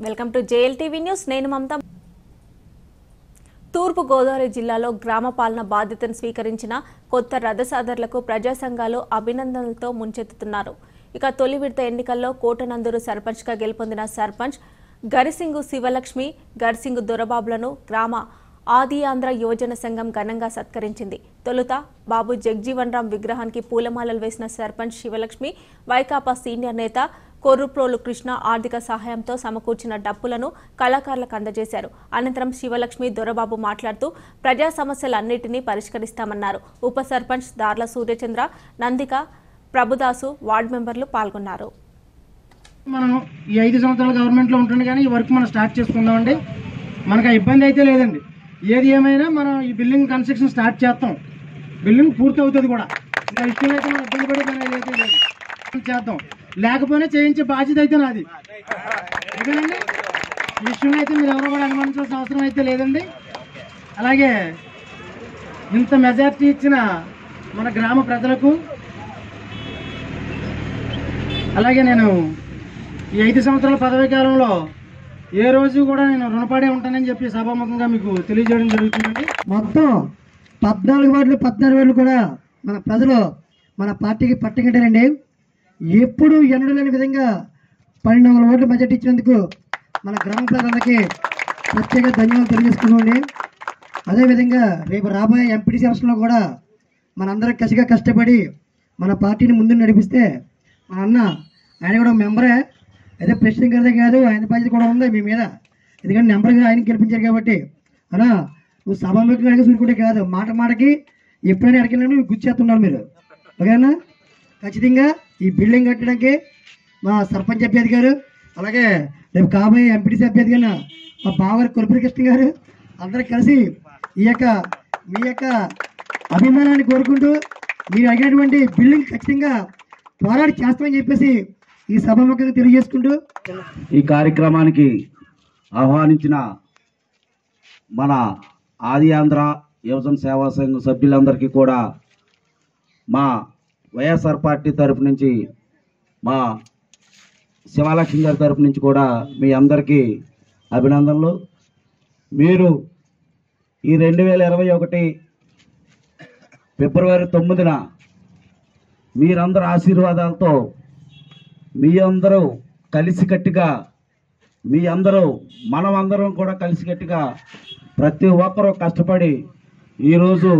welcome to JLTV news నేను మమత తూర్పు గోదావరి జిల్లాలో గ్రామ పాలన బాధ్యతను స్వీకరించిన కొత్త రథసాదరులకు ప్రజా సంఘాలు అభినందనలతో ముంచెత్తుతున్నారు ఇక తొలి విడత ఎన్నికల్లో కోటనందూరు సర్పంచ్గా గెలుపొందిన సర్పంచ్ గరిసింగు శివలక్ష్మి గరిసింగు దొరబాబులను గ్రామ ఆది ఆంధ్ర యోజన సంఘం ఘనంగా సత్కరించింది తొలుత బాబు జగ్జీవన్ రామ్ విగ్రహానికి పూలమాలలు వేసిన సర్పంచ్ శివలక్ష్మి వైకాపా సీనియర్ నేత కొర్రుప్రోలు కృష్ణ ఆర్థిక సహాయంతో సమకూర్చిన డప్పులను కళాకారులకు అందజేశారు అనంతరం శివలక్ష్మి దొరబాబు మాట్లాడుతూ ప్రజా సమస్యలన్నింటినీ పరిష్కరిస్తామన్నారు ఉప సర్పంచ్ దార్ల సూర్యచంద్ర నందిక ప్రభుదాసు వార్డు మెంబర్లు పాల్గొన్నారు మనం ఈ ఐదు సంవత్సరాల గవర్నమెంట్లో ఉంటుంది కానీ ఈ వర్క్ మనం స్టార్ట్ చేసుకుందామండి మనకు ఆ ఇబ్బంది అయితే లేదండి ఏది ఏమైనా మనం ఈ బిల్డింగ్ కన్స్ట్రక్షన్ స్టార్ట్ చేస్తాం బిల్డింగ్ పూర్తి అవుతుంది కూడా ఇంకా విషయం అయితే మనం ఇబ్బంది పడే పని అయితే లేదు చేద్దాం లేకపోయినా చేయించే బాధ్యత అయితే నాది ఓకేనండి ఈ విషయంలో అయితే మీరు ఎవరో కూడా అనుమానించాల్సిన అవసరం అయితే లేదండి అలాగే ఇంత మెజార్టీ ఇచ్చిన మన గ్రామ ప్రజలకు అలాగే నేను ఈ ఐదు సంవత్సరాల పదవీ కాలంలో ఏ రోజు కూడా నేను రుణపడే ఉంటానని చెప్పి సభాముఖంగా మీకు తెలియజేయడం జరుగుతుందండి మొత్తం పద్నాలుగు వార్డులు పద్నాలుగు వార్డులు కూడా మన ప్రజలు మన పార్టీకి పట్టుకుంటారండి ఎప్పుడు ఎన్నడూ లేని విధంగా పన్నెండు వందల ఓట్లు బడ్జెట్ ఇచ్చినందుకు మన గ్రామ ప్రజలకి ప్రత్యేక ధన్యవాదాలు తెలియజేసుకున్నాండి అదేవిధంగా రేపు రాబోయే ఎంపీటీసీ ఎలక్షన్లో కూడా మనందరం కసిగా కష్టపడి మన పార్టీని ముందు నడిపిస్తే మా అన్న ఆయన కూడా మెంబరే అదే ప్రెసిడెంట్ గారిదే కాదు ఆయన బాధ్యత కూడా ఉంది మీ మీద ఎందుకంటే నెంబర్గా ఆయన గెలిపించారు కాబట్టి అన్నా నువ్వు సభాముఖంగా అడిగి చూసుకుంటే కాదు మాట మాటకి ఎప్పుడైనా అడిగినా నువ్వు గుర్చేస్తున్నారు మీరు ఓకేనా ఖచ్చితంగా ఈ బిల్డింగ్ కట్టడానికి మా సర్పంచ్ అభ్యర్థి గారు అలాగే రేపు కాబోయే ఎంపీటీసీ అభ్యర్థి గారు మా బావగారు కొరపూరి కృష్ణ గారు అందరూ కలిసి ఈ యొక్క మీ యొక్క అభిమానాన్ని కోరుకుంటూ మీరు అడిగినటువంటి బిల్డింగ్ ఖచ్చితంగా పోరాడి చేస్తామని చెప్పేసి ఈ సభాముఖంగా తెలియజేసుకుంటూ ఈ కార్యక్రమానికి ఆహ్వానించిన మన ఆది ఆంధ్ర యువజన సేవా సంఘం సభ్యులందరికీ కూడా మా వైఎస్ఆర్ పార్టీ తరపు నుంచి మా శివలక్ష్మి గారి తరపు నుంచి కూడా మీ అందరికీ అభినందనలు మీరు ఈ రెండు వేల ఇరవై ఒకటి ఫిబ్రవరి తొమ్మిదిన మీరందరి ఆశీర్వాదాలతో మీ అందరూ కలిసికట్టుగా మీ అందరూ మనమందరం కూడా కలిసికట్టుగా ప్రతి ఒక్కరూ కష్టపడి ఈరోజు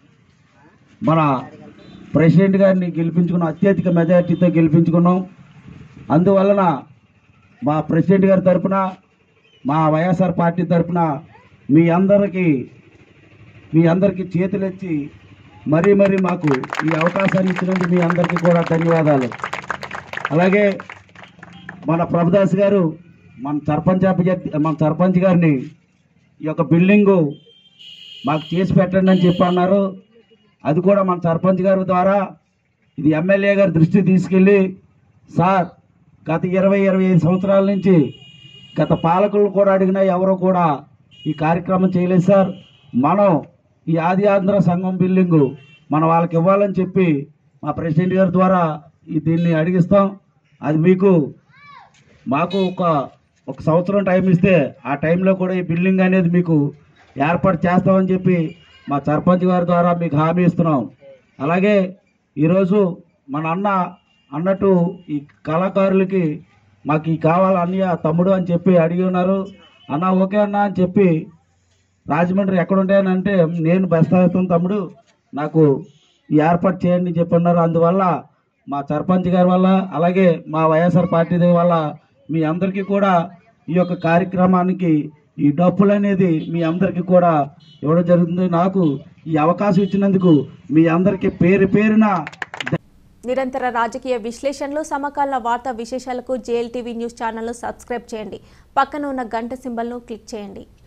మన ప్రెసిడెంట్ గారిని గెలిపించుకున్నాం అత్యధిక మెజార్టీతో గెలిపించుకున్నాం అందువలన మా ప్రెసిడెంట్ గారి తరపున మా వైఎస్ఆర్ పార్టీ తరపున మీ అందరికీ మీ అందరికీ చేతులెత్తి మరీ మరీ మాకు ఈ అవకాశాన్ని ఇచ్చినందుకు మీ అందరికీ కూడా ధన్యవాదాలు అలాగే మన ప్రభుదాస్ గారు మన సర్పంచ్ అభ్యర్థి మన సర్పంచ్ గారిని ఈ యొక్క బిల్డింగు మాకు చేసి పెట్టండి అని చెప్పి అన్నారు అది కూడా మన సర్పంచ్ గారి ద్వారా ఇది ఎమ్మెల్యే గారి దృష్టి తీసుకెళ్ళి సార్ గత ఇరవై ఇరవై ఐదు సంవత్సరాల నుంచి గత పాలకులు కూడా అడిగినా ఎవరు కూడా ఈ కార్యక్రమం చేయలేదు సార్ మనం ఈ ఆది ఆంధ్ర సంఘం బిల్డింగు మనం వాళ్ళకి ఇవ్వాలని చెప్పి మా ప్రెసిడెంట్ గారి ద్వారా ఈ దీన్ని అడిగిస్తాం అది మీకు మాకు ఒక ఒక సంవత్సరం టైం ఇస్తే ఆ టైంలో కూడా ఈ బిల్డింగ్ అనేది మీకు ఏర్పాటు చేస్తామని చెప్పి మా సర్పంచ్ గారి ద్వారా మీకు హామీ ఇస్తున్నాం అలాగే ఈరోజు మన అన్న అన్నట్టు ఈ కళాకారులకి మాకు ఈ కావాలి అన్నయ్య తమ్ముడు అని చెప్పి అడిగి ఉన్నారు అన్న ఓకే అన్న అని చెప్పి రాజమండ్రి ఎక్కడ ఉంటాయని అంటే నేను బస్తాస్తాను తమ్ముడు నాకు ఈ ఏర్పాటు చేయండి అని చెప్పి అన్నారు అందువల్ల మా సర్పంచ్ గారి వల్ల అలాగే మా వైఎస్ఆర్ పార్టీ వల్ల మీ అందరికీ కూడా ఈ యొక్క కార్యక్రమానికి ఈ డబ్బులు అనేది మీ అందరికీ కూడా ఇవ్వడం జరుగుతుంది నాకు ఈ అవకాశం ఇచ్చినందుకు మీ అందరికీ పేరు పేరున నిరంతర రాజకీయ విశ్లేషణలు సమకాలీన వార్తా విశేషాలకు జేఎల్టీవీ న్యూస్ ఛానల్ను సబ్స్క్రైబ్ చేయండి పక్కన ఉన్న గంట సింబల్ను క్లిక్ చేయండి